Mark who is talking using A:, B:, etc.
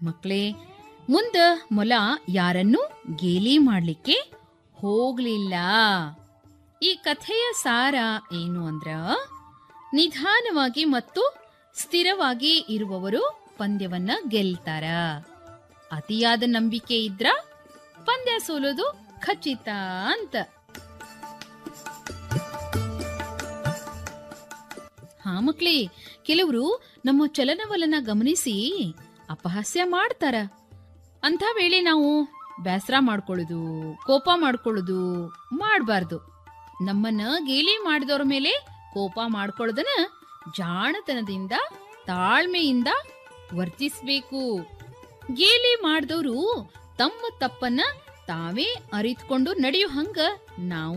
A: ಮಕ್ಕಳೇ ಮುಂದ ಮೊಲ ಯಾರನ್ನೂ ಗೇಲಿ ಮಾಡ್ಲಿಕ್ಕೆ ಹೋಗ್ಲಿಲ್ಲ ಈ ಕಥೆಯ ಸಾರ ಏನು ಅಂದ್ರ ನಿಧಾನವಾಗಿ ಮತ್ತು ಸ್ಥಿರವಾಗಿ ಇರುವವರು ಪಂದ್ಯವನ್ನ ಗೆಲ್ತಾರ ಅತಿಯಾದ ನಂಬಿಕೆ ಇದ್ರ ಪಂದ್ಯ ಸೋಲೋದು ಖಚಿತ ಅಂತ ಹಾ ಮಕ್ಳೇ ಕೆಲವರು ನಮ್ಮ ಚಲನವಲನ ಗಮನಿಸಿ ಅಪಹಾಸ್ಯ ಮಾಡ್ತಾರ ಅಂಥ ವೇಳೆ ನಾವು ಬೇಸರ ಮಾಡ್ಕೊಳ್ಳೋದು ಕೋಪ ಮಾಡ್ಕೊಳ್ಳೋದು ಮಾಡಬಾರ್ದು ನಮ್ಮನ್ನ ಗೇಲಿ ಮಾಡಿದವ್ರ ಮೇಲೆ ಕೋಪ ಮಾಡ್ಕೊಳ್ಳೋದನ್ನ ಜಾಣತನದಿಂದ ತಾಳ್ಮೆಯಿಂದ ವರ್ತಿಸ್ಬೇಕು ಗೇಲಿ ಮಾಡಿದವರು ತಮ್ಮ ತಪ್ಪನ್ನ ತಾವೇ ಅರಿತುಕೊಂಡು ನಡೆಯೋ ಹಂಗ ನಾವು